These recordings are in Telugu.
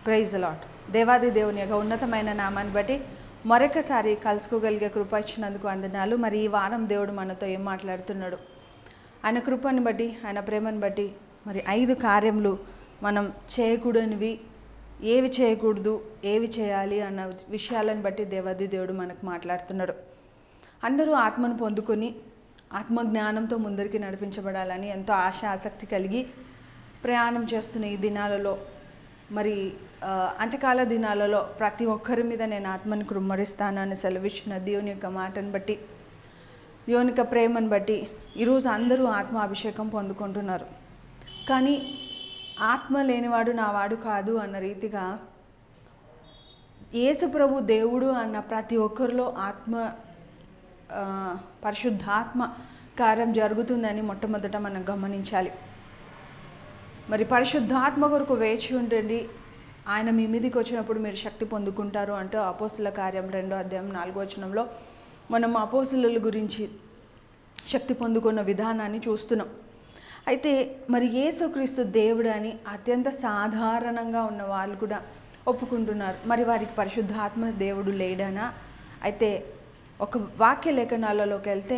ప్రైజ్ లాట్ దేవాది దేవుని యొక్క ఉన్నతమైన నామాన్ని బట్టి మరొకసారి కలుసుకోగలిగే కృప ఇచ్చినందుకు వందనాలు మరి ఈ వారం దేవుడు మనతో ఏం మాట్లాడుతున్నాడు ఆయన కృపని బట్టి ఆయన ప్రేమను బట్టి మరి ఐదు కార్యములు మనం చేయకూడనివి ఏవి చేయకూడదు ఏవి చేయాలి అన్న విషయాలను బట్టి దేవాది దేవుడు మనకు మాట్లాడుతున్నాడు అందరూ ఆత్మను పొందుకొని ఆత్మ జ్ఞానంతో ముందరికి నడిపించబడాలని ఎంతో ఆశ ఆసక్తి కలిగి ప్రయాణం చేస్తున్న ఈ దినాలలో మరి ఆ, అంత్యకాల దినాలలో ప్రతి ఒక్కరి మీద నేను ఆత్మను కృమ్మరిస్తానని సెలవిచ్చిన దేవుని యొక్క మాటను బట్టి దేవుని యొక్క ప్రేమను బట్టి ఈరోజు అందరూ ఆత్మ అభిషేకం పొందుకుంటున్నారు కానీ ఆత్మ లేనివాడు నా వాడు కాదు అన్న రీతిగా యేసు ప్రభు దేవుడు అన్న ప్రతి ఒక్కరిలో ఆత్మ ఆ, పరిశుద్ధాత్మ కార్యం జరుగుతుందని మొట్టమొదట మనం గమనించాలి మరి పరిశుద్ధాత్మ కొరకు వేచి ఉండండి ఆయన మీ మీదకి వచ్చినప్పుడు మీరు శక్తి పొందుకుంటారు అంటూ అపోస్తుల కార్యం రెండో అధ్యాయం నాలుగో వచనంలో మనం అపోస్తుల గురించి శక్తి పొందుకున్న విధానాన్ని చూస్తున్నాం అయితే మరి యేసుక్రీస్తు దేవుడు అని అత్యంత సాధారణంగా ఉన్న వాళ్ళు కూడా ఒప్పుకుంటున్నారు మరి వారికి పరిశుద్ధాత్మ దేవుడు లేడనా అయితే ఒక వాక్య లేఖనాలలోకి వెళ్తే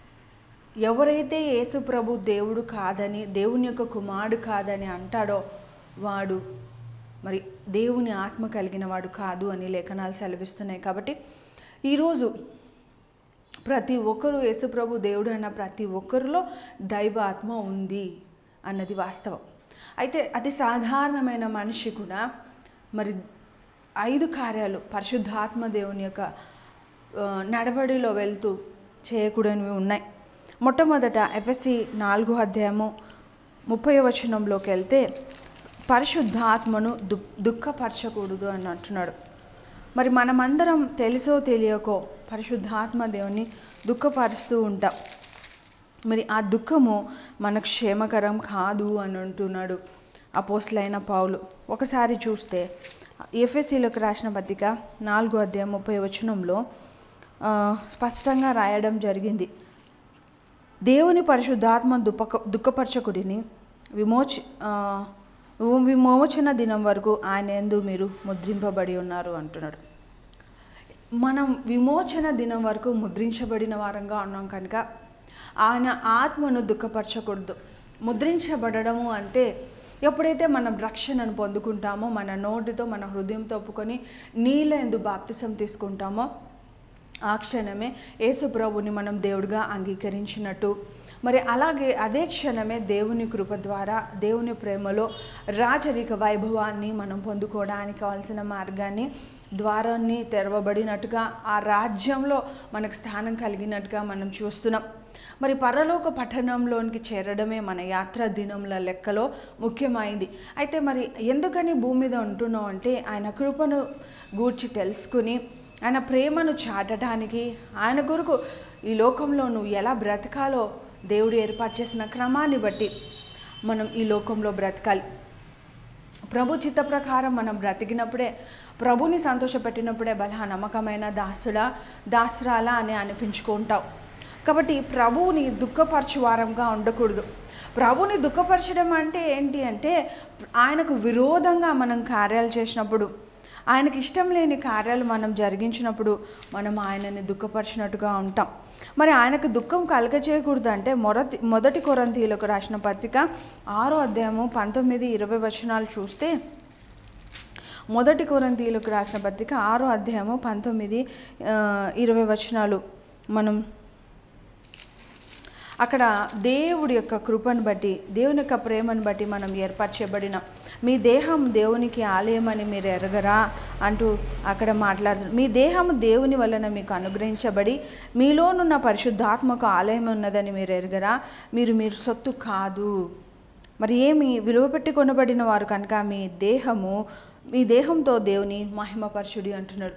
ఎవరైతే యేసు ప్రభు దేవుడు కాదని దేవుని యొక్క కుమారుడు కాదని అంటాడో వాడు మరి దేవుని ఆత్మ కలిగిన వాడు కాదు అని లేఖనాలు సెలవిస్తున్నాయి కాబట్టి ఈరోజు ప్రతి ఒక్కరూ యేసుప్రభు దేవుడు అన్న ప్రతి ఒక్కరిలో దైవ ఆత్మ ఉంది అన్నది వాస్తవం అయితే అతి సాధారణమైన మనిషి కూడా మరి ఐదు కార్యాలు పరిశుద్ధాత్మ దేవుని యొక్క ఆ, నడవడిలో వెళ్తూ చేయకూడనివి ఉన్నాయి మొట్టమొదట ఎఫ్ఎస్సి నాలుగో అధ్యాయము ముప్పై వచనంలోకి వెళ్తే పరిశుద్ధాత్మను దు దుఃఖపరచకూడదు అని అంటున్నాడు మరి మనమందరం తెలుసో తెలియకో పరిశుద్ధాత్మ దేవుని దుఃఖపరుస్తూ ఉంటాం మరి ఆ దుఃఖము మనకు క్షేమకరం కాదు అని అంటున్నాడు అపోస్లైన పౌలు ఒకసారి చూస్తే ఎఫ్ఎస్సీలకు రాసిన పత్రిక నాలుగో అధ్యాయం ముప్పై వచనంలో ఆ, స్పష్టంగా రాయడం జరిగింది దేవుని పరిశుద్ధాత్మ దుఃఖ దుఃఖపరచకుడిని విమోచ ఆ, విమోచన దినం వరకు ఆయన ఎందు మీరు ముద్రింపబడి ఉన్నారు అంటున్నాడు మనం విమోచన దినం వరకు ముద్రించబడిన వారంగా ఉన్నాం కనుక ఆయన ఆత్మను దుఃఖపరచకూడదు ముద్రించబడము అంటే ఎప్పుడైతే మనం రక్షణను పొందుకుంటామో మన నోటితో మన హృదయంతో ఒప్పుకొని నీళ్ళ ఎందు బాప్తిసం తీసుకుంటామో ఆ క్షణమే యేసు ప్రభుని మనం దేవుడిగా అంగీకరించినట్టు మరి అలాగే అదే క్షణమే దేవుని కృప ద్వారా దేవుని ప్రేమలో రాజరిక వైభవాన్ని మనం పొందుకోవడానికి కావాల్సిన మార్గాన్ని ద్వారాన్ని తెరవబడినట్టుగా ఆ రాజ్యంలో మనకు స్థానం కలిగినట్టుగా మనం చూస్తున్నాం మరి పరలోక పట్టణంలోనికి చేరడమే మన యాత్ర దినముల లెక్కలో ముఖ్యమైంది అయితే మరి ఎందుకని భూమి మీద ఉంటున్నాం అంటే ఆయన కృపను గూర్చి తెలుసుకుని ఆయన ప్రేమను చాటడానికి ఆయన కొరకు ఈ లోకంలో నువ్వు ఎలా బ్రతకాలో దేవుడు ఏర్పాటు చేసిన క్రమాన్ని బట్టి మనం ఈ లోకంలో బ్రతకాలి ప్రభు చిత్త ప్రకారం మనం బ్రతికినప్పుడే ప్రభుని సంతోషపెట్టినప్పుడే బలా నమ్మకమైన దాసుడా దాసురాలా అని అనిపించుకుంటావు కాబట్టి ప్రభువుని దుఃఖపరచు వారంగా ఉండకూడదు ప్రభుని దుఃఖపరచడం అంటే ఏంటి అంటే ఆయనకు విరోధంగా మనం కార్యాలు చేసినప్పుడు ఆయనకి ఇష్టం లేని కార్యాలు మనం జరిగించినప్పుడు మనం ఆయనని దుఃఖపరిచినట్టుగా ఉంటాం మరి ఆయనకు దుఃఖం కలగచేయకూడదు అంటే మొదటి మొదటి కొరంతీలకు రాసిన పత్రిక ఆరో అధ్యాయము పంతొమ్మిది ఇరవై వచనాలు చూస్తే మొదటి కొరంతీలకు రాసిన పత్రిక ఆరో అధ్యాయము పంతొమ్మిది ఆ, ఇరవై వచనాలు మనం అక్కడ దేవుడి యొక్క కృపను బట్టి దేవుని యొక్క ప్రేమను బట్టి మనం ఏర్పాటు చేయబడిన మీ దేహం దేవునికి ఆలయం అని మీరు ఎరగరా అంటూ అక్కడ మాట్లాడుతున్నారు మీ దేహం దేవుని వలన మీకు అనుగ్రహించబడి మీలోనున్న పరిశుద్ధాత్మకు ఆలయం ఉన్నదని మీరు ఎరగరా మీరు మీరు సొత్తు కాదు మరి ఏమి విలువ పెట్టి కొనబడిన వారు కనుక మీ దేహము మీ దేహంతో దేవుని మహిమపరచుడి అంటున్నాడు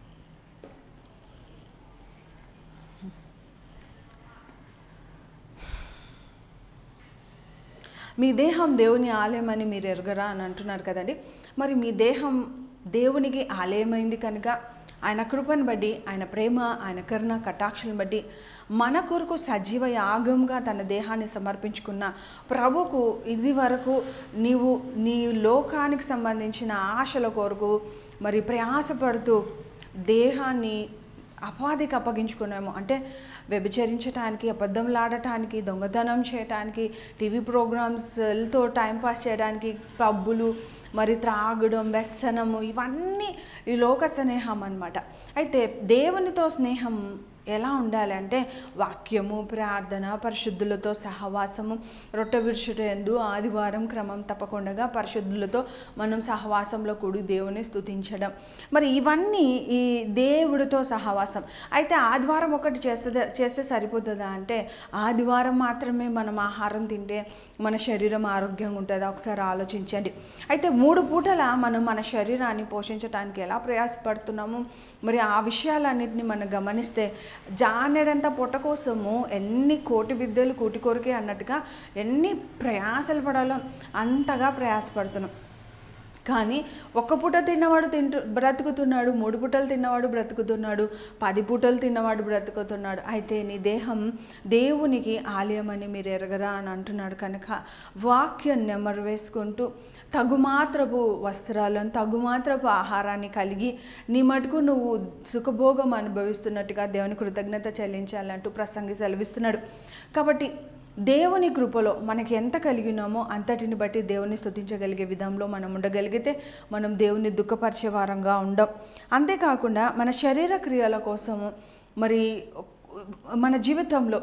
మీ దేహం దేవుని ఆలయం అని మీరు ఎరగరా అని అంటున్నారు కదండి మరి మీ దేహం దేవునికి ఆలయమైంది కనుక ఆయన కృపను బట్టి ఆయన ప్రేమ ఆయన కరుణ కటాక్షలను బట్టి మన కొరకు సజీవ యాగంగా తన దేహాన్ని సమర్పించుకున్న ప్రభుకు ఇది వరకు నీవు నీ లోకానికి సంబంధించిన ఆశల కొరకు మరి ప్రయాసపడుతూ దేహాన్ని అపాధికి అప్పగించుకున్నాము అంటే వ్యభిచరించడానికి అబద్ధంలాడటానికి దొంగతనం చేయడానికి టీవీ ప్రోగ్రామ్స్తో టైంపాస్ చేయడానికి పబ్బులు మరి త్రాగడం వ్యసనము ఇవన్నీ ఈ లోక స్నేహం అన్నమాట అయితే దేవునితో స్నేహం ఎలా ఉండాలి అంటే వాక్యము ప్రార్థన పరిశుద్ధులతో సహవాసము రొట్టె విరుచుట ఎందు ఆదివారం క్రమం తప్పకుండా పరిశుద్ధులతో మనం సహవాసంలో కూడి దేవుని స్తుతించడం మరి ఇవన్నీ ఈ దేవుడితో సహవాసం అయితే ఆదివారం ఒకటి చేస్తే చేస్తే సరిపోతుందా అంటే ఆదివారం మాత్రమే మనం ఆహారం తింటే మన శరీరం ఆరోగ్యంగా ఉంటుందా ఒకసారి ఆలోచించండి అయితే మూడు పూటల మనం మన శరీరాన్ని పోషించడానికి ఎలా ప్రయాసపడుతున్నాము మరి ఆ విషయాలన్నింటినీ మనం గమనిస్తే జానెడంత పొట్ట కోసము ఎన్ని కోటి విద్యలు కూటి కోరికే అన్నట్టుగా ఎన్ని ప్రయాసలు పడాలో అంతగా ప్రయాసపడుతున్నాం కానీ ఒక్క పూట తిన్నవాడు తింటూ బ్రతుకుతున్నాడు మూడు పూటలు తిన్నవాడు బ్రతుకుతున్నాడు పది పూటలు తిన్నవాడు బ్రతుకుతున్నాడు అయితే నీ దేహం దేవునికి ఆలయం అని మీరు ఎరగరా అని అంటున్నాడు కనుక వాక్యం నెమరు వేసుకుంటూ తగుమాత్రపు వస్త్రాలను తగుమాత్రపు ఆహారాన్ని కలిగి నీ మటుకు నువ్వు సుఖభోగం అనుభవిస్తున్నట్టుగా దేవుని కృతజ్ఞత చెల్లించాలంటూ ప్రసంగి సెలవిస్తున్నాడు కాబట్టి దేవుని కృపలో మనకి ఎంత కలిగినామో అంతటిని బట్టి దేవుని స్తుతించగలిగే విధంలో మనం ఉండగలిగితే మనం దేవుని దుఃఖపరిచే వారంగా ఉండం అంతేకాకుండా మన శరీర క్రియల కోసము మరి మన జీవితంలో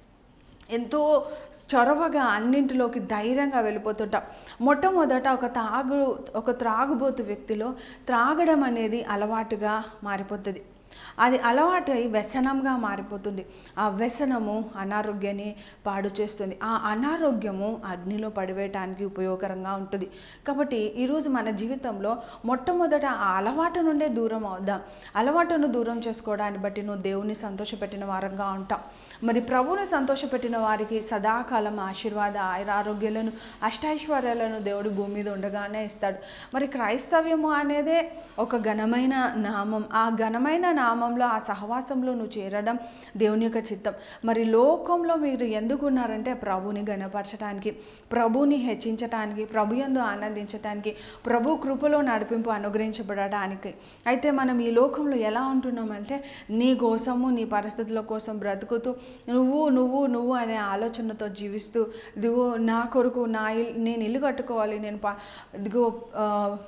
ఎంతో చొరవగా అన్నింటిలోకి ధైర్యంగా వెళ్ళిపోతుంటాం మొట్టమొదట ఒక తాగు ఒక త్రాగుబోతు వ్యక్తిలో త్రాగడం అనేది అలవాటుగా మారిపోతుంది అది అలవాటై వ్యసనంగా మారిపోతుంది ఆ వ్యసనము అనారోగ్యాన్ని పాడు చేస్తుంది ఆ అనారోగ్యము అగ్నిలో పడివేయటానికి ఉపయోగకరంగా ఉంటుంది కాబట్టి ఈరోజు మన జీవితంలో మొట్టమొదట ఆ అలవాటు నుండే దూరం అవుదాం అలవాటును దూరం చేసుకోవడాన్ని బట్టి నువ్వు దేవుని సంతోషపెట్టిన వారంగా ఉంటాం మరి ప్రభువుని సంతోషపెట్టిన వారికి సదాకాలం ఆశీర్వాద ఆరోగ్యాలను అష్టైశ్వర్యాలను దేవుడు భూమి మీద ఉండగానే ఇస్తాడు మరి క్రైస్తవ్యము అనేదే ఒక ఘనమైన నామం ఆ ఘనమైన నామంలో ఆ సహవాసంలో నువ్వు చేరడం దేవుని యొక్క చిత్తం మరి లోకంలో మీరు ఎందుకు ఉన్నారంటే ప్రభుని గణపరచడానికి ప్రభుని హెచ్చించటానికి ప్రభు యందు ఆనందించటానికి ప్రభు కృపలో నడిపింపు అనుగ్రహించబడటానికి అయితే మనం ఈ లోకంలో ఎలా ఉంటున్నామంటే నీ కోసము నీ పరిస్థితుల కోసం బ్రతుకుతూ నువ్వు నువ్వు నువ్వు అనే ఆలోచనతో జీవిస్తూ ఇదిగో నా కొరకు నా ఇల్ నేను ఇల్లు కట్టుకోవాలి నేను పా ఇదిగో ఆ,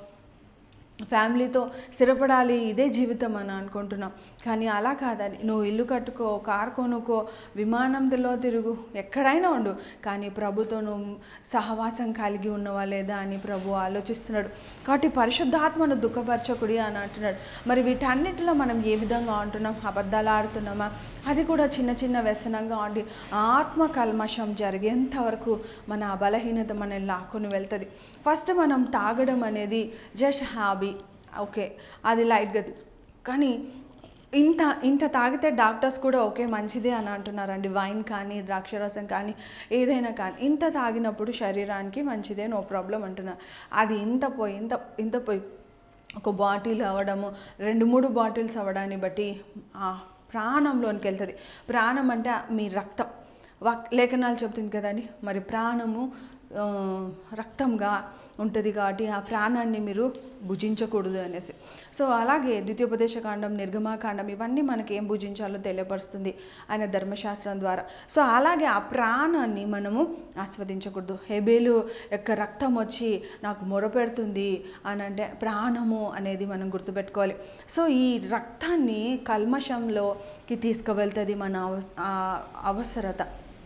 ఫ్యామిలీతో స్థిరపడాలి ఇదే జీవితం అని అనుకుంటున్నాం కానీ అలా కాదని నువ్వు ఇల్లు కట్టుకో కారు కొనుక్కో విమానంలో తిరుగు ఎక్కడైనా ఉండు కానీ ప్రభుతో నువ్వు సహవాసం కలిగి ఉన్నవా లేదా అని ప్రభు ఆలోచిస్తున్నాడు కాబట్టి పరిశుద్ధాత్మను దుఃఖపరచకుడి అని అంటున్నాడు మరి వీటన్నిటిలో మనం ఏ విధంగా ఉంటున్నాం అబద్ధాలు ఆడుతున్నామా అది కూడా చిన్న చిన్న వ్యసనంగా ఉండి ఆత్మ కల్మషం జరిగేంత వరకు మన ఆ బలహీనత మనల్ని లాక్కొని వెళ్తుంది ఫస్ట్ మనం తాగడం అనేది జస్ట్ హాబీ ఓకే అది లైట్గా తీ- కానీ ఇంత ఇంత తాగితే డాక్టర్స్ కూడా ఓకే మంచిదే అని అంటున్నారండి వైన్ కానీ ద్రాక్షరసం కానీ ఏదైనా కానీ ఇంత తాగినప్పుడు శరీరానికి మంచిదే నో ప్రాబ్లం అంటున్నారు అది ఇంత పోయి ఇంత ఇంత పోయి ఒక బాటిల్ అవ్వడము రెండు మూడు బాటిల్స్ అవ్వడాన్ని బట్టి ఆ ప్రాణంలోనికి వెళ్తుంది ప్రాణం అంటే మీ రక్తం వాక్ లేఖనాలు చెప్తుంది కదండి మరి ప్రాణము ఆ, రక్తంగా ఉంటుంది కాబట్టి ఆ ప్రాణాన్ని మీరు భుజించకూడదు అనేసి సో అలాగే ద్వితీయోపదేశకాండం నిర్గమాకాండం ఇవన్నీ మనకి ఏం భుజించాలో తెలియపరుస్తుంది ఆయన ధర్మశాస్త్రం ద్వారా సో అలాగే ఆ ప్రాణాన్ని మనము ఆస్వాదించకూడదు హెబేలు యొక్క రక్తం వచ్చి నాకు మొరపెడుతుంది అని అంటే ప్రాణము అనేది మనం గుర్తుపెట్టుకోవాలి సో ఈ రక్తాన్ని కల్మషంలోకి తీసుకువెళ్తుంది మన అవ- ఆ అవసరత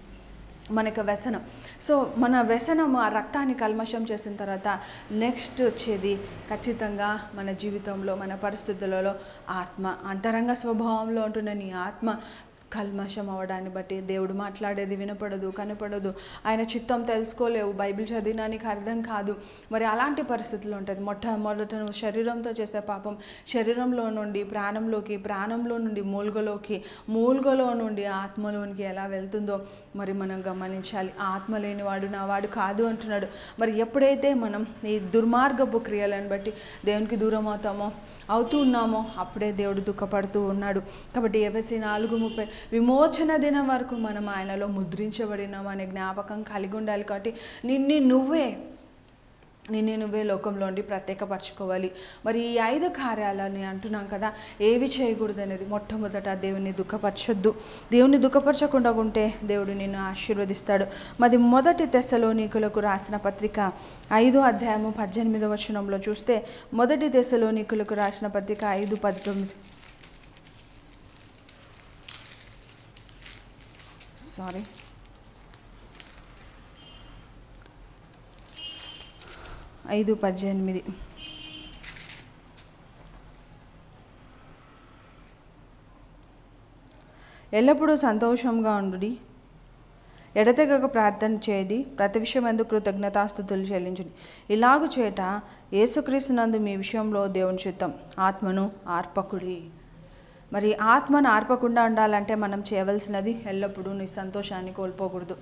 మనకు వ్యసనం సో మన వ్యసనం ఆ రక్తాన్ని కల్మషం చేసిన తర్వాత నెక్స్ట్ వచ్చేది ఖచ్చితంగా మన జీవితంలో మన పరిస్థితులలో ఆత్మ అంతరంగ స్వభావంలో ఉంటున్న నీ ఆత్మ కల్మషం అవ్వడాన్ని బట్టి దేవుడు మాట్లాడేది వినపడదు కనపడదు ఆయన చిత్తం తెలుసుకోలేవు బైబిల్ చదివినా నీకు అర్థం కాదు మరి అలాంటి పరిస్థితులు ఉంటుంది మొట్టమొదట నువ్వు శరీరంతో చేసే పాపం శరీరంలో నుండి ప్రాణంలోకి ప్రాణంలో నుండి మూల్గలోకి మూల్గలో నుండి ఆత్మలోనికి ఎలా వెళ్తుందో మరి మనం గమనించాలి ఆత్మ లేనివాడు నా వాడు కాదు అంటున్నాడు మరి ఎప్పుడైతే మనం ఈ దుర్మార్గపు క్రియలను బట్టి దేవునికి దూరం అవుతామో అవుతూ ఉన్నామో అప్పుడే దేవుడు దుఃఖపడుతూ ఉన్నాడు కాబట్టి ఎఫ్ఎస్సి నాలుగు ముప్పై విమోచన దినం వరకు మనం ఆయనలో ముద్రించబడినాం అనే జ్ఞాపకం కలిగి ఉండాలి కాబట్టి నిన్ను నువ్వే నిన్ను నువ్వే లోకంలోండి ప్రత్యేకపరచుకోవాలి మరి ఈ ఐదు కార్యాలని అంటున్నాం కదా ఏవి చేయకూడదు అనేది మొట్టమొదట దేవుని దుఃఖపరచొద్దు దేవుని దుఃఖపరచకుండా ఉంటే దేవుడు నిన్ను ఆశీర్వదిస్తాడు మరి మొదటి తెశలోనికులకు రాసిన పత్రిక ఐదో అధ్యాయము పద్దెనిమిదవ వచనంలో చూస్తే మొదటి తెశలోనికులకు రాసిన పత్రిక ఐదు పద్దెనిమిది సారీ ఐదు పద్దెనిమిది ఎల్లప్పుడూ సంతోషంగా ఉండుడి ఎడతెగక ప్రార్థన చేయడి ప్రతి విషయమందు కృతజ్ఞతాస్థుతులు చెల్లించుడి ఇలాగు చేట యేసుక్రీస్తునందు మీ విషయంలో దేవుని చిత్తం ఆత్మను ఆర్పకుడి మరి ఆత్మను ఆర్పకుండా ఉండాలంటే మనం చేయవలసినది ఎల్లప్పుడూ నీ సంతోషాన్ని కోల్పోకూడదు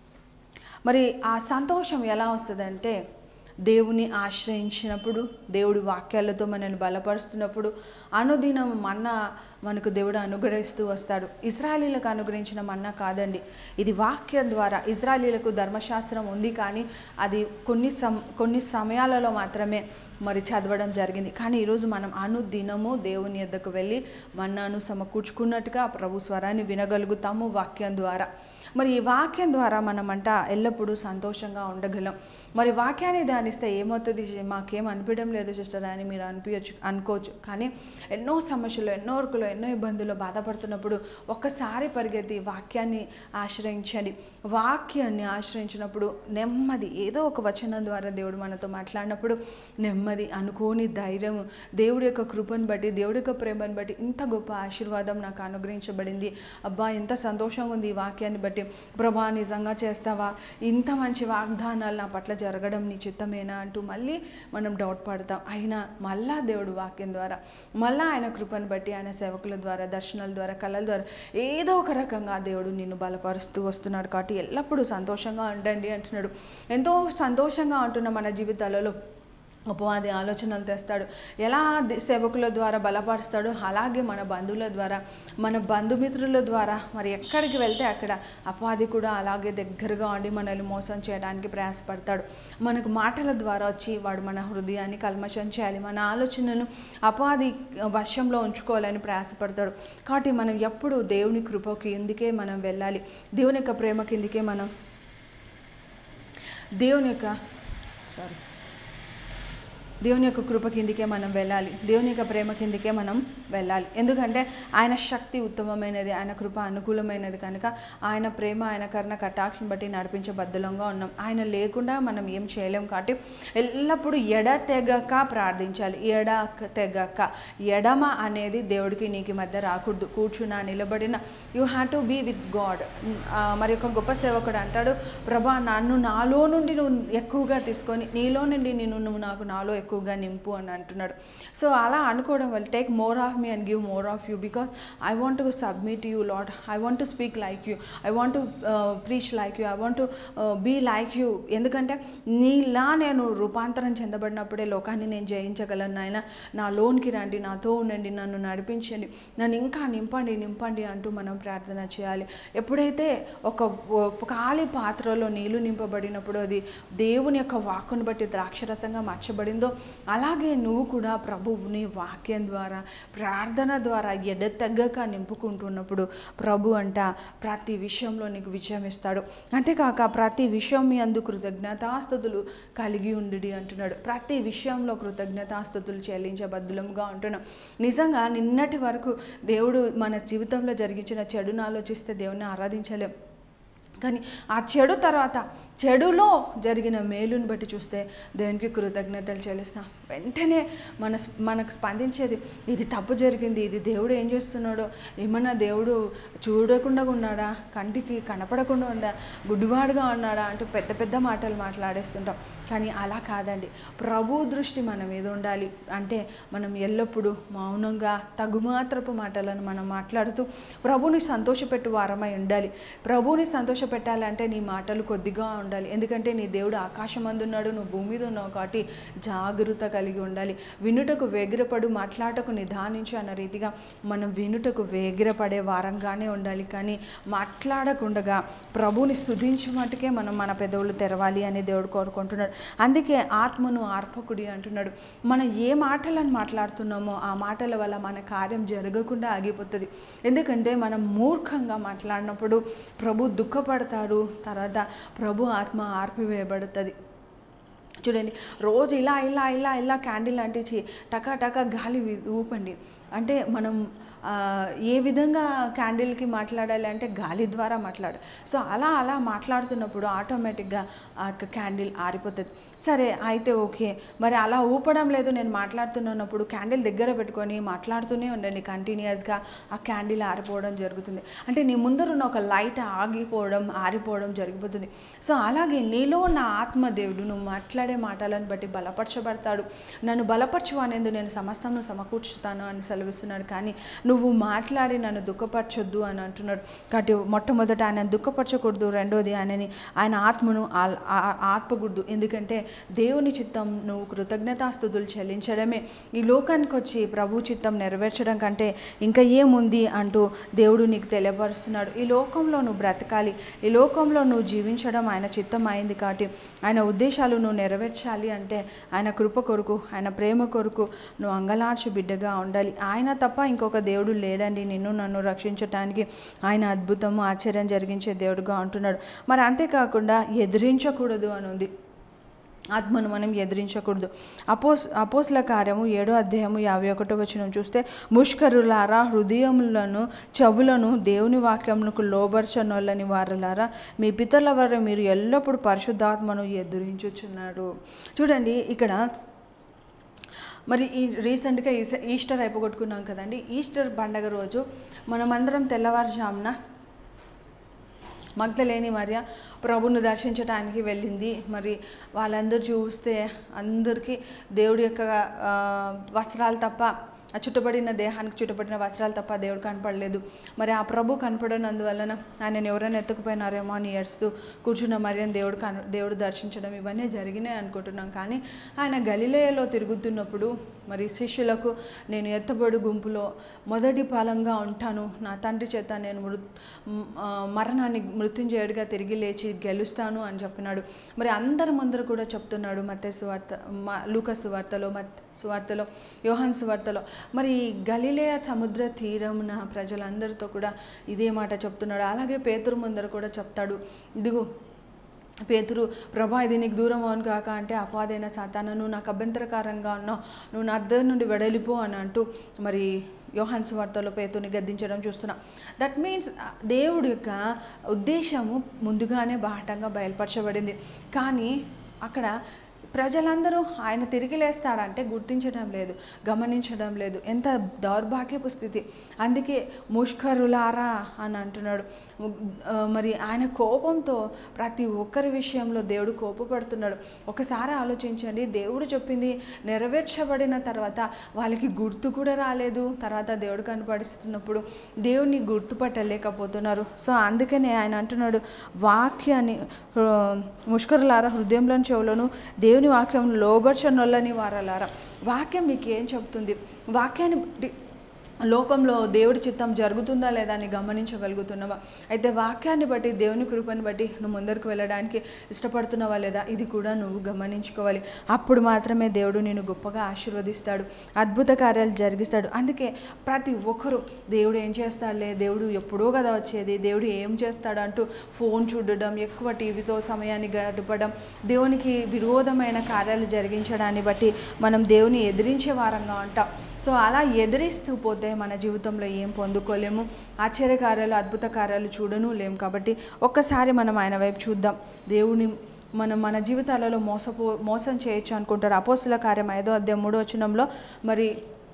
మరి ఆ సంతోషం ఎలా వస్తుందంటే దేవుని ఆశ్రయించినప్పుడు దేవుడి వాక్యాలతో మనల్ని బలపరుస్తున్నప్పుడు అనుదినం మన్నా మనకు దేవుడు అనుగ్రహిస్తూ వస్తాడు ఇజ్రాయలీలకు అనుగ్రహించిన మన్నా కాదండి ఇది వాక్యం ద్వారా ఇజ్రాయలీలకు ధర్మశాస్త్రం ఉంది కానీ అది కొన్ని సమ కొన్ని సమయాలలో మాత్రమే మరి చదవడం జరిగింది కానీ ఈరోజు మనం అనుదినము దేవుని యొద్దకు వెళ్ళి మన్నాను సమకూర్చుకున్నట్టుగా ప్రభు స్వరాన్ని వినగలుగుతాము వాక్యం ద్వారా మరి ఈ వాక్యం ద్వారా మనమంట ఎల్లప్పుడూ సంతోషంగా ఉండగలం మరి వాక్యాన్ని ధ్యానిస్తే ఏమవుతుంది మాకేం అనిపించడం లేదు సిస్టర్ అని మీరు అనిపించచ్చు అనుకోవచ్చు కానీ ఎన్నో సమస్యలు ఎన్నో వరకులు ఎన్నో ఇబ్బందులు బాధపడుతున్నప్పుడు ఒక్కసారి పరిగెత్తి వాక్యాన్ని ఆశ్రయించండి వాక్యాన్ని ఆశ్రయించినప్పుడు నెమ్మది ఏదో ఒక వచనం ద్వారా దేవుడు మనతో మాట్లాడినప్పుడు నెమ్మది అనుకోని ధైర్యం దేవుడి యొక్క కృపను బట్టి దేవుడి యొక్క ప్రేమను బట్టి ఇంత గొప్ప ఆశీర్వాదం నాకు అనుగ్రహించబడింది అబ్బా ఎంత సంతోషంగా ఉంది ఈ వాక్యాన్ని బట్టి ప్రభా నిజంగా చేస్తావా ఇంత మంచి వాగ్దానాలు నా పట్ల జరగడం నీ చిత్తమేనా అంటూ మళ్ళీ మనం డౌట్ పడతాం అయినా మళ్ళా దేవుడు వాక్యం ద్వారా మళ్ళా ఆయన కృపను బట్టి ఆయన సేవకుల ద్వారా దర్శనాల ద్వారా కళల ద్వారా ఏదో ఒక రకంగా దేవుడు నిన్ను బలపరుస్తూ వస్తున్నాడు కాబట్టి ఎల్లప్పుడూ సంతోషంగా ఉండండి అంటున్నాడు ఎంతో సంతోషంగా ఉంటున్న మన జీవితాలలో అపవాది ఆలోచనలు తెస్తాడు ఎలా ది- సేవకుల ద్వారా బలపరుస్తాడో అలాగే మన బంధువుల ద్వారా మన బంధుమిత్రుల ద్వారా మరి ఎక్కడికి వెళ్తే అక్కడ అపవాది కూడా అలాగే దగ్గరగా ఉండి మనల్ని మోసం చేయడానికి ప్రయాసపడతాడు మనకు మాటల ద్వారా వచ్చి వాడు మన హృదయాన్ని కల్మషం చేయాలి మన ఆలోచనను అపవాది వశంలో ఉంచుకోవాలని ప్రయాసపడతాడు కాబట్టి మనం ఎప్పుడు దేవుని కృప కిందికే మనం వెళ్ళాలి దేవుని యొక్క ప్రేమ కిందికే మనం దేవుని యొక్క సారీ దేవుని యొక్క కృప కిందికే మనం వెళ్ళాలి దేవుని యొక్క ప్రేమ కిందికే మనం వెళ్ళాలి ఎందుకంటే ఆయన శక్తి ఉత్తమమైనది ఆయన కృప అనుకూలమైనది కనుక ఆయన ప్రేమ ఆయన కరుణ కటాక్షం బట్టి నడిపించబద్ధంగా ఉన్నాం ఆయన లేకుండా మనం ఏం చేయలేం కాబట్టి ఎల్లప్పుడూ ఎడ తెగక ప్రార్థించాలి ఎడ తెగక ఎడమ అనేది దేవుడికి నీకు మధ్య రాకూడదు కూర్చున్నా నిలబడిన you have to be with God మరి ఒక గొప్ప సేవకుడు అంటాడు ప్రభా నన్ను నాలో నుండి నువ్వు ఎక్కువగా తీసుకొని నీలో నుండి నేను నువ్వు నాకు నాలో ఎక్కువగా నింపు అని అంటున్నాడు సో అలా అనుకోవడం వల్ల take more of me and give more of you because I want to submit you lot I want to speak like you I want to preach like you I want to be like you ఎందుకంటే నీలా నేను రూపాంతరం చెందబడినప్పుడే లోకాన్ని నేను జయించగలను నాయన నా లోన్కి రండి నాతో ఉండండి నన్ను నడిపించండి నన్ను ఇంకా నింపండి నింపండి అంటూ మనం ప్రార్థన చేయాలి ఎప్పుడైతే ఒక ఒక ఖాళీ పాత్రలో నీళ్లు నింపబడినప్పుడు అది దేవుని యొక్క వాక్కును బట్టి ద్రాక్షరసంగా మార్చబడిందో అలాగే నువ్వు కూడా ప్రభువుని వాక్యం ద్వారా ప్రార్థన ద్వారా ఎడతెగ్గక నింపుకుంటున్నప్పుడు ప్రభు అంట ప్రతి విషయంలో నీకు విజయం ఇస్తాడు అంతేకాక ప్రతి విషయం మీ అందు కృతజ్ఞతాస్థుతులు కలిగి ఉండి అంటున్నాడు ప్రతి విషయంలో కృతజ్ఞతాస్థుతులు చెల్లించబద్దులంగా ఉంటున్నాం నిజంగా నిన్నటి వరకు దేవుడు మన జీవితంలో జరిగించిన చెడును ఆలోచిస్తే దేవుని ఆరాధించలేం కానీ ఆ చెడు తర్వాత చెడులో జరిగిన మేలుని బట్టి చూస్తే దేవునికి కృతజ్ఞతలు చెల్లిస్తాం వెంటనే మన మనకు స్పందించేది ఇది తప్పు జరిగింది ఇది దేవుడు ఏం చేస్తున్నాడో ఏమన్నా దేవుడు చూడకుండా ఉన్నాడా కంటికి కనపడకుండా ఉందా గుడ్డివాడుగా ఉన్నాడా అంటూ పెద్ద పెద్ద మాటలు మాట్లాడేస్తుంటాం కానీ అలా కాదండి ప్రభు దృష్టి మన మీద ఉండాలి అంటే మనం ఎల్లప్పుడూ మౌనంగా తగుమాత్రపు మాటలను మనం మాట్లాడుతూ ప్రభుని సంతోషపెట్టు వారమై ఉండాలి ప్రభుని సంతోషపెట్టాలంటే నీ మాటలు కొద్దిగా ఉండాలి ఉండాలి ఎందుకంటే నీ దేవుడు ఆకాశం అందున్నాడు నువ్వు భూమి మీద ఉన్నావు కాబట్టి జాగ్రత్త కలిగి ఉండాలి వినుటకు వేగిరపడు మాట్లాడటకు నిదానించు అన్న రీతిగా మనం వినుటకు వేగిరపడే వారంగానే ఉండాలి కానీ మాట్లాడకుండగా ప్రభుని స్తుతించి మటుకే మనం మన పెదవులు తెరవాలి అని దేవుడు కోరుకుంటున్నాడు అందుకే ఆత్మను ఆర్పకుడి అంటున్నాడు మనం ఏ మాటలను మాట్లాడుతున్నామో ఆ మాటల వల్ల మన కార్యం జరగకుండా ఆగిపోతుంది ఎందుకంటే మనం మూర్ఖంగా మాట్లాడినప్పుడు ప్రభు దుఃఖపడతారు తర్వాత ప్రభు ఆత్మ ఆర్పివేయబడుతుంది చూడండి రోజు ఇలా ఇలా ఇలా ఇలా క్యాండిల్ అంటించి టకా టకా గాలి వి- ఊపండి అంటే మనం ఆ, ఏ విధంగా క్యాండిల్కి మాట్లాడాలి అంటే గాలి ద్వారా మాట్లాడాలి సో అలా అలా మాట్లాడుతున్నప్పుడు ఆటోమేటిక్గా ఆ యొక్క క్యాండిల్ ఆరిపోతుంది సరే అయితే ఓకే మరి అలా ఊపడం లేదు నేను మాట్లాడుతున్నప్పుడు క్యాండిల్ దగ్గర పెట్టుకొని మాట్లాడుతూనే ఉండండి కంటిన్యూస్గా ఆ క్యాండిల్ ఆరిపోవడం జరుగుతుంది అంటే నీ ముందరున్న ఒక లైట్ ఆగిపోవడం ఆరిపోవడం జరిగిపోతుంది సో అలాగే నీలో ఉన్న ఆత్మదేవుడు నువ్వు మాట్లాడే మాటలను బట్టి బలపరచబడతాడు నన్ను బలపరచు అనేది నేను సమస్తను సమకూర్చుతాను అని సెలవిస్తున్నాడు కానీ నువ్వు మాట్లాడి నన్ను దుఃఖపరచొద్దు అని అంటున్నాడు కాబట్టి మొట్టమొదట ఆయన దుఃఖపరచకూడదు రెండోది ఆయనని ఆయన ఆత్మను ఆల్- ఆ- ఆర్పకూడదు ఎందుకంటే దేవుని చిత్తం నువ్వు కృతజ్ఞతాస్థుతులు చెల్లించడమే ఈ లోకానికి వచ్చి ప్రభు చిత్తం నెరవేర్చడం కంటే ఇంకా ఏముంది అంటూ దేవుడు నీకు తెలియపరుస్తున్నాడు ఈ లోకంలో నువ్వు బ్రతకాలి ఈ లోకంలో నువ్వు జీవించడం ఆయన చిత్తం అయింది కాబట్టి ఆయన ఉద్దేశాలు నువ్వు నెరవేర్చాలి అంటే ఆయన కృప కొరకు ఆయన ప్రేమ కొరకు నువ్వు అంగలార్చి బిడ్డగా ఉండాలి ఆయన తప్ప ఇంకొక దేవుడు లేడండి నిన్ను నన్ను రక్షించటానికి ఆయన అద్భుతము ఆశ్చర్యం జరిగించే దేవుడుగా ఉంటున్నాడు మరి అంతేకాకుండా ఎదిరించకూడదు అని ఉంది ఆత్మను మనం ఎదిరించకూడదు అపోస్ అపోస్ల కార్యము ఏడో అధ్యాయము యాభై ఒకటో వచనం చూస్తే ముష్కరులారా హృదయములను చెవులను దేవుని వాక్యములకు లోబర్చనోళ్ళని వారలారా మీ పితరుల వారు మీరు ఎల్లప్పుడూ పరిశుద్ధాత్మను ఎదురించుచున్నారు చూడండి ఇక్కడ మరి ఈ రీసెంట్గా ఈస ఈస్టర్ అయిపోగొట్టుకున్నాం కదండి ఈస్టర్ పండగ రోజు మనమందరం తెల్లవారుజామున మగ్ధలేని మరియ ప్రభును దర్శించడానికి వెళ్ళింది మరి వాళ్ళందరూ చూస్తే అందరికీ దేవుడి యొక్క ఆ, వస్త్రాలు తప్ప ఆ చుట్టబడిన దేహానికి చుట్టబడిన వస్త్రాలు తప్ప దేవుడు కనపడలేదు మరి ఆ ప్రభు కనపడనందువలన ఆయనను ఎవరైనా ఎత్తుకుపోయినారేమో అని ఏడుస్తూ కూర్చున్న మరియం దేవుడు కన దేవుడు దర్శించడం ఇవన్నీ జరిగినాయి అనుకుంటున్నాం కానీ ఆయన గలిలయలో తిరుగుతున్నప్పుడు మరి శిష్యులకు నేను ఎత్తబడు గుంపులో మొదటి ఫలంగా ఉంటాను నా తండ్రి చేత నేను మృ మ్, ఆ, మరణాన్ని మృత్యుంజయుడిగా తిరిగి లేచి గెలుస్తాను అని చెప్పినాడు మరి అందరి ముందర కూడా చెప్తున్నాడు మత్తే సువార్త మ లూక సువార్తలో మత్ సువార్తలో యోహాన్ సువార్తలో మరి ఈ గలిలేయ సముద్ర తీరమున ప్రజలందరితో కూడా ఇదే మాట చెప్తున్నాడు అలాగే పేతురు ముందర కూడా చెప్తాడు ఇదిగో పేతురు ప్రభా ఇది నీకు దూరం అవును కాక అంటే అపాదైన సాతాన నువ్వు నాకు అభ్యంతరకారంగా ఉన్నావు నువ్వు నా అద్దరి నుండి వెడలిపో అని అంటూ మరి యోహాన్స్ వార్తలో పేతుని గద్దించడం చూస్తున్నా దట్ మీన్స్ దేవుడి యొక్క ఉద్దేశము ముందుగానే బాహటంగా బయలుపరచబడింది కానీ అక్కడ ప్రజలందరూ ఆయన తిరిగి లేస్తాడంటే గుర్తించడం లేదు గమనించడం లేదు ఎంత దౌర్భాగ్యపు స్థితి అందుకే ముష్కరులారా అని అంటున్నాడు ము- ఆ, మరి ఆయన కోపంతో ప్రతి ఒక్కరి విషయంలో దేవుడు కోపపడుతున్నాడు ఒకసారి ఆలోచించండి దేవుడు చెప్పింది నెరవేర్చబడిన తర్వాత వాళ్ళకి గుర్తు కూడా రాలేదు తర్వాత దేవుడు కనపడిస్తున్నప్పుడు దేవుని గుర్తుపట్టలేకపోతున్నారు సో అందుకనే ఆయన అంటున్నాడు వాక్యాన్ని ఆ, ముష్కరులారా హృదయంలోని చెవులను దేవుని వాక్యం లోబర్చనొల్లని వారలారా వాక్యం మీకు ఏం చెప్తుంది వాక్యాన్ని బట్టి లోకంలో దేవుడి చిత్తం జరుగుతుందా లేదా అని గమనించగలుగుతున్నావా అయితే వాక్యాన్ని బట్టి దేవుని కృపని బట్టి నువ్వు ముందరకు వెళ్ళడానికి ఇష్టపడుతున్నావా లేదా ఇది కూడా నువ్వు గమనించుకోవాలి అప్పుడు మాత్రమే దేవుడు నేను గొప్పగా ఆశీర్వదిస్తాడు అద్భుత కార్యాలు జరిగిస్తాడు అందుకే ప్రతి ఒక్కరూ దేవుడు ఏం చేస్తాడులే దేవుడు ఎప్పుడో కదా వచ్చేది దేవుడు ఏం చేస్తాడు అంటూ ఫోన్ చూడడం ఎక్కువ టీవీతో సమయాన్ని గడపడం దేవునికి విరోధమైన కార్యాలు జరిగించడాన్ని బట్టి మనం దేవుని ఎదిరించే వారంగా ఉంటాం సో అలా ఎదిరిస్తూ పోతే మన జీవితంలో ఏం పొందుకోలేము ఆశ్చర్య కార్యాలు అద్భుత కార్యాలు చూడను లేము కాబట్టి ఒక్కసారి మనం ఆయన వైపు చూద్దాం దేవుని మనం మన జీవితాలలో మోసపో మోసం చేయొచ్చు అనుకుంటారు అపోస్తుల కార్యం ఐదో అధ్యాయం మూడో వచనంలో మరి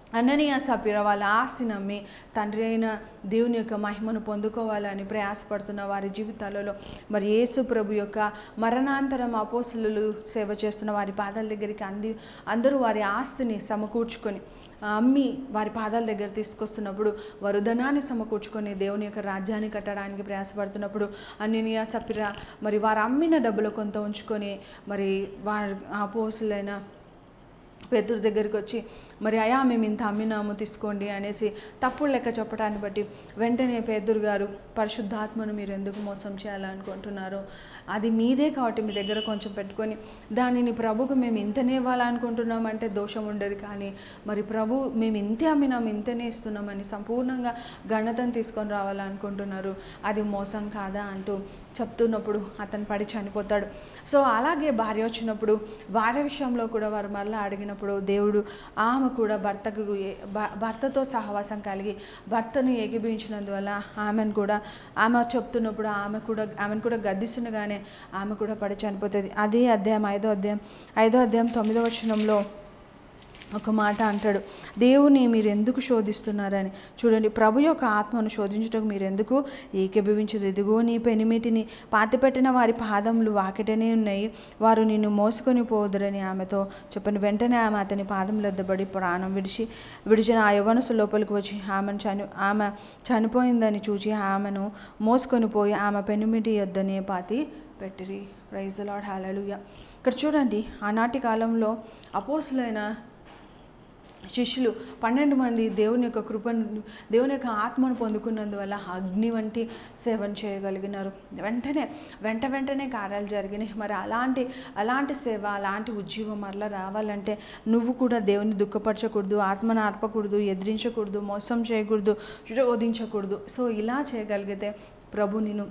అననీయ సపిర వాళ్ళ ఆస్తిని నమ్మి తండ్రి అయిన దేవుని యొక్క మహిమను పొందుకోవాలని ప్రయాసపడుతున్న వారి జీవితాలలో మరి యేసు ప్రభు యొక్క మరణాంతరం అపోసలు సేవ చేస్తున్న వారి పాదాల దగ్గరికి అంది అందరూ వారి ఆస్తిని సమకూర్చుకొని ఆ, అమ్మి వారి పాదాల దగ్గర తీసుకొస్తున్నప్పుడు వారు ధనాన్ని సమకూర్చుకొని దేవుని యొక్క రాజ్యాన్ని కట్టడానికి ప్రయాసపడుతున్నప్పుడు అన్నినియా సపిర మరి వారు అమ్మిన డబ్బులు కొంత ఉంచుకొని మరి వారి అపోసులైన పేదరు దగ్గరికి వచ్చి మరి అయా మేము ఇంత అమ్మినాము తీసుకోండి అనేసి తప్పుడు లెక్క చెప్పడాన్ని బట్టి వెంటనే పేదరు గారు పరిశుద్ధాత్మను మీరు ఎందుకు మోసం చేయాలనుకుంటున్నారు అది మీదే కాబట్టి మీ దగ్గర కొంచెం పెట్టుకొని దానిని ప్రభుకు మేము ఇంతనే ఇవ్వాలనుకుంటున్నామంటే దోషం ఉండదు కానీ మరి ప్రభు మేము ఇంతే అమ్మినాం ఇంతనే ఇస్తున్నామని సంపూర్ణంగా ఘనతను తీసుకొని రావాలనుకుంటున్నారు అది మోసం కాదా అంటూ చెప్తున్నప్పుడు అతను పడి చనిపోతాడు సో అలాగే భార్య వచ్చినప్పుడు భార్య విషయంలో కూడా వారు మళ్ళీ అడిగినప్పుడు దేవుడు ఆమె కూడా భర్తకు ఏ- భ- భర్తతో సహవాసం కలిగి భర్తను ఏకీభవించినందువల్ల ఆమెను కూడా ఆమె చెప్తున్నప్పుడు ఆమె కూడా ఆమెను కూడా గద్దిస్తుండగానే ఆమె కూడా పడి చనిపోతుంది అదే అధ్యాయం ఐదో అధ్యాయం ఐదో అధ్యాయం తొమ్మిదో వచనంలో ఒక మాట అంటాడు దేవుని మీరు ఎందుకు శోధిస్తున్నారని చూడండి ప్రభు యొక్క ఆత్మను శోధించుటకు మీరు ఎందుకు ఏకీభవించదు ఇదిగో నీ పెనిమిటిని పాతిపెట్టిన వారి పాదములు వాకిటనే ఉన్నాయి వారు నిన్ను మోసుకొని పోదురని ఆమెతో చెప్పిన వెంటనే ఆమె అతని పాదములు ఎద్దబడి ప్రాణం విడిచి విడిచిన ఆ యవనసు లోపలికి వచ్చి ఆమెను చని ఆమె చనిపోయిందని చూచి ఆమెను మోసుకొని పోయి ఆమె పెనిమిటి యొద్దనే పాతి పెట్టిరి ప్రైజ్ లాడ్ హాలలుయ ఇక్కడ చూడండి ఆనాటి కాలంలో అపోసులైన శిష్యులు పన్నెండు మంది దేవుని యొక్క కృపను దేవుని యొక్క ఆత్మను పొందుకున్నందువల్ల అగ్ని వంటి సేవను చేయగలిగినారు వెంటనే వెంట వెంటనే కార్యాలు జరిగినాయి మరి అలాంటి అలాంటి సేవ అలాంటి ఉద్యోగం మరలా రావాలంటే నువ్వు కూడా దేవుని దుఃఖపరచకూడదు ఆత్మను ఆర్పకూడదు ఎదిరించకూడదు మోసం చేయకూడదు శోధించకూడదు సో ఇలా చేయగలిగితే ప్రభు నిన్ను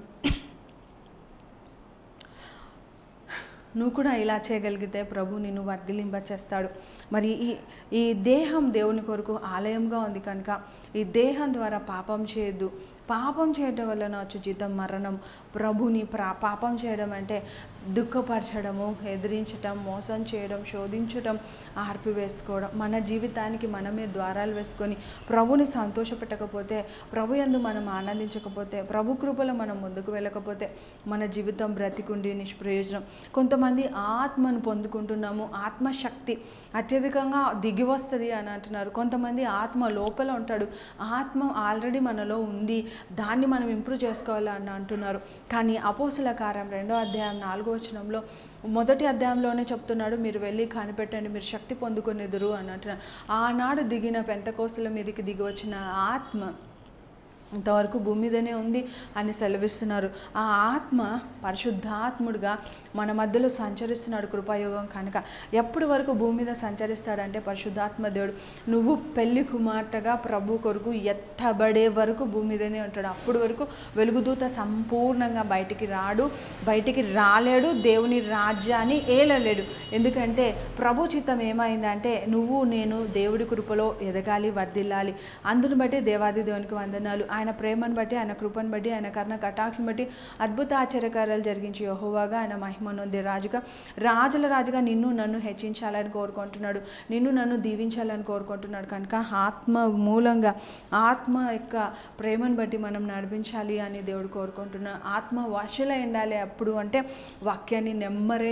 నువ్వు కూడా ఇలా చేయగలిగితే ప్రభు నిన్ను వర్ధిలింప చేస్తాడు మరి ఈ ఈ దేహం దేవుని కొరకు ఆలయంగా ఉంది కనుక ఈ దేహం ద్వారా పాపం చేయొద్దు పాపం చేయడం వలన వచ్చే జీతం మరణం ప్రభుని ప్రా పాపం చేయడం అంటే దుఃఖపరచడము ఎదిరించటం మోసం చేయడం శోధించడం ఆర్పివేసుకోవడం మన జీవితానికి మనమే ద్వారాలు వేసుకొని ప్రభుని సంతోషపెట్టకపోతే ప్రభు యందు మనం ఆనందించకపోతే ప్రభు కృపలో మనం ముందుకు వెళ్ళకపోతే మన జీవితం బ్రతికుండి నిష్ప్రయోజనం కొంతమంది ఆత్మను పొందుకుంటున్నాము ఆత్మశక్తి అత్యధికంగా దిగి వస్తుంది అని అంటున్నారు కొంతమంది ఆత్మ లోపల ఉంటాడు ఆత్మ ఆల్రెడీ మనలో ఉంది దాన్ని మనం ఇంప్రూవ్ చేసుకోవాలని అంటున్నారు కానీ అపోసుల కార్యం రెండో అధ్యాయం నాలుగో వచనంలో మొదటి అధ్యాయంలోనే చెప్తున్నాడు మీరు వెళ్ళి కనిపెట్టండి మీరు శక్తి పొందుకునేదురు అని అంటున్నారు ఆనాడు దిగిన పెంతకోస్తుల మీదకి దిగి వచ్చిన ఆత్మ ఇంతవరకు భూమి మీదనే ఉంది అని సెలవిస్తున్నారు ఆ ఆత్మ పరిశుద్ధాత్ముడుగా మన మధ్యలో సంచరిస్తున్నాడు కృపాయోగం కనుక ఎప్పటి వరకు భూమి మీద సంచరిస్తాడంటే పరిశుద్ధాత్మ దేవుడు నువ్వు పెళ్లి కుమార్తెగా ప్రభు కొరకు ఎత్తబడే వరకు భూమి మీదనే ఉంటాడు అప్పటి వరకు వెలుగుదూత సంపూర్ణంగా బయటికి రాడు బయటికి రాలేడు దేవుని రాజ్యాన్ని ఏలలేడు ఎందుకంటే ప్రభు చిత్తం ఏమైందంటే నువ్వు నేను దేవుడి కృపలో ఎదగాలి వర్ధిల్లాలి అందుని బట్టి దేవాది దేవునికి వందనాలు ఆయన ప్రేమను బట్టి ఆయన కృపను బట్టి ఆయన కర్ణ కటాక్షను బట్టి అద్భుత ఆశ్చర్యకార్యాలు జరిగించి యహోవాగా ఆయన మహిమనొంది రాజుగా రాజుల రాజుగా నిన్ను నన్ను హెచ్చించాలని కోరుకుంటున్నాడు నిన్ను నన్ను దీవించాలని కోరుకుంటున్నాడు కనుక ఆత్మ మూలంగా ఆత్మ యొక్క ప్రేమను బట్టి మనం నడిపించాలి అని దేవుడు కోరుకుంటున్నాడు ఆత్మ వశుల ఉండాలి అప్పుడు అంటే వాక్యాన్ని నెమ్మరే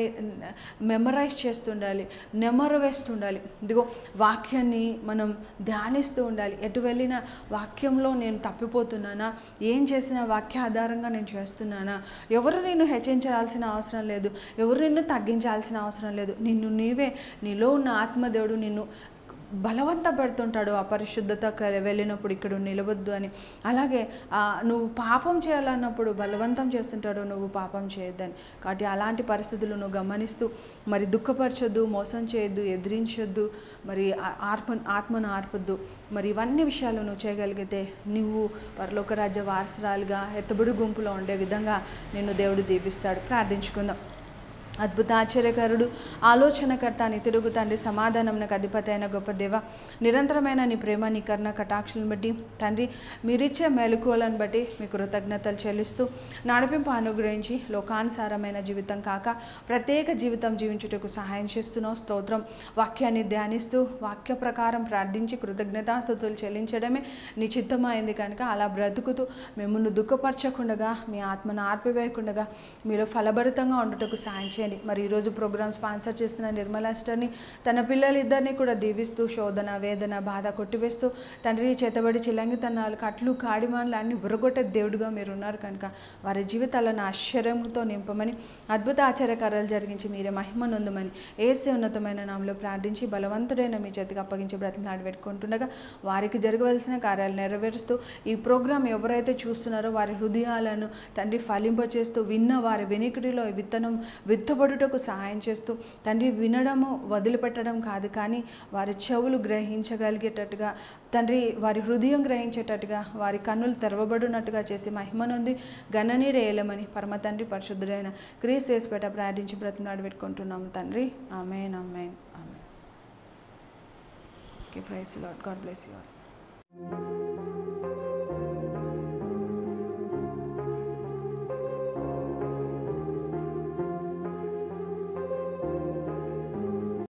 మెమరైజ్ చేస్తుండాలి నెమరు వేస్తుండాలి ఇదిగో వాక్యాన్ని మనం ధ్యానిస్తూ ఉండాలి ఎటు వెళ్ళినా వాక్యంలో నేను తప్పిపోతున్నానా ఏం చేసినా వాక్య ఆధారంగా నేను చేస్తున్నానా ఎవరు నిన్ను హెచ్చించాల్సిన అవసరం లేదు ఎవరు నిన్ను తగ్గించాల్సిన అవసరం లేదు నిన్ను నీవే నీలో ఉన్న ఆత్మదేవుడు నిన్ను బలవంత పెడుతుంటాడు అపరిశుద్ధత క- వెళ్ళినప్పుడు ఇక్కడ నిలవద్దు అని అలాగే ఆ, నువ్వు పాపం చేయాలన్నప్పుడు బలవంతం చేస్తుంటాడు నువ్వు పాపం చేయొద్దని కాబట్టి అలాంటి పరిస్థితులు నువ్వు గమనిస్తూ మరి దుఃఖపరచొద్దు మోసం చేయొద్దు ఎదిరించొద్దు మరి ఆ- ఆర్ప ఆత్మను ఆర్పొద్దు మరి ఇవన్నీ విషయాలు నువ్వు చేయగలిగితే నువ్వు పరలోక రాజ్య వారసురాలుగా ఎత్తబడి గుంపులో ఉండే విధంగా నిన్ను దేవుడు దీపిస్తాడు ప్రార్థించుకుందాం అద్భుత ఆశ్చర్యకరుడు ఆలోచనకర్త అని తిరుగు తండ్రి సమాధానంకు అధిపతి అయిన గొప్ప దేవ నిరంతరమైన నీ ప్రేమ నీ కరుణ కటాక్షలను బట్టి తండ్రి మీరిచ్చే మెలకువలను బట్టి మీ కృతజ్ఞతలు చెల్లిస్తూ నడిపింపు అనుగ్రహించి లోకానుసారమైన జీవితం కాక ప్రత్యేక జీవితం జీవించుటకు సహాయం చేస్తున్నావు స్తోత్రం వాక్యాన్ని ధ్యానిస్తూ వాక్య ప్రకారం ప్రార్థించి కృతజ్ఞతాస్థుతులు చెల్లించడమే నీ చిత్తమైంది కనుక అలా బ్రతుకుతూ మిమ్మల్ని దుఃఖపరచకుండగా మీ ఆత్మను ఆర్పివేయకుండగా మీలో ఫలభరితంగా ఉండటకు సహాయం చేయండి మరి ఈరోజు ప్రోగ్రామ్ స్పాన్సర్ చేస్తున్న నిర్మలా స్టర్ని తన పిల్లలిద్దరిని కూడా దీవిస్తూ శోధన వేదన బాధ కొట్టివేస్తూ తండ్రి చేతబడి చిల్లంగితనాలు కట్లు కాడిమాన్లు అన్ని ఉరగొట్టే దేవుడిగా మీరు ఉన్నారు కనుక వారి జీవితాలను ఆశ్చర్యంతో నింపమని అద్భుత ఆశ్చర్యకార్యాలు జరిగించి మీరే మహిమ నొందమని ఏసే ఉన్నతమైన నామలో ప్రార్థించి బలవంతుడైన మీ చేతికి అప్పగించి బ్రతిమలాడి పెట్టుకుంటుండగా వారికి జరగవలసిన కార్యాలు నెరవేరుస్తూ ఈ ప్రోగ్రాం ఎవరైతే చూస్తున్నారో వారి హృదయాలను తండ్రి ఫలింపచేస్తూ విన్న వారి వెనికిడిలో ఈ విత్తనం విత్తబడుటకు సహాయం చేస్తూ తండ్రి వినడము వదిలిపెట్టడం కాదు కానీ వారి చెవులు గ్రహించగలిగేటట్టుగా తండ్రి వారి హృదయం గ్రహించేటట్టుగా వారి కన్నులు తెరవబడినట్టుగా చేసి మహిమనుంది గణనీరేయలమని పరమ తండ్రి పరిశుద్ధుడైన క్రీస్ చేసిపేట ప్రార్థించి బ్రతినాడు పెట్టుకుంటున్నాము తండ్రి amen amen amen okay praise Lord God bless you all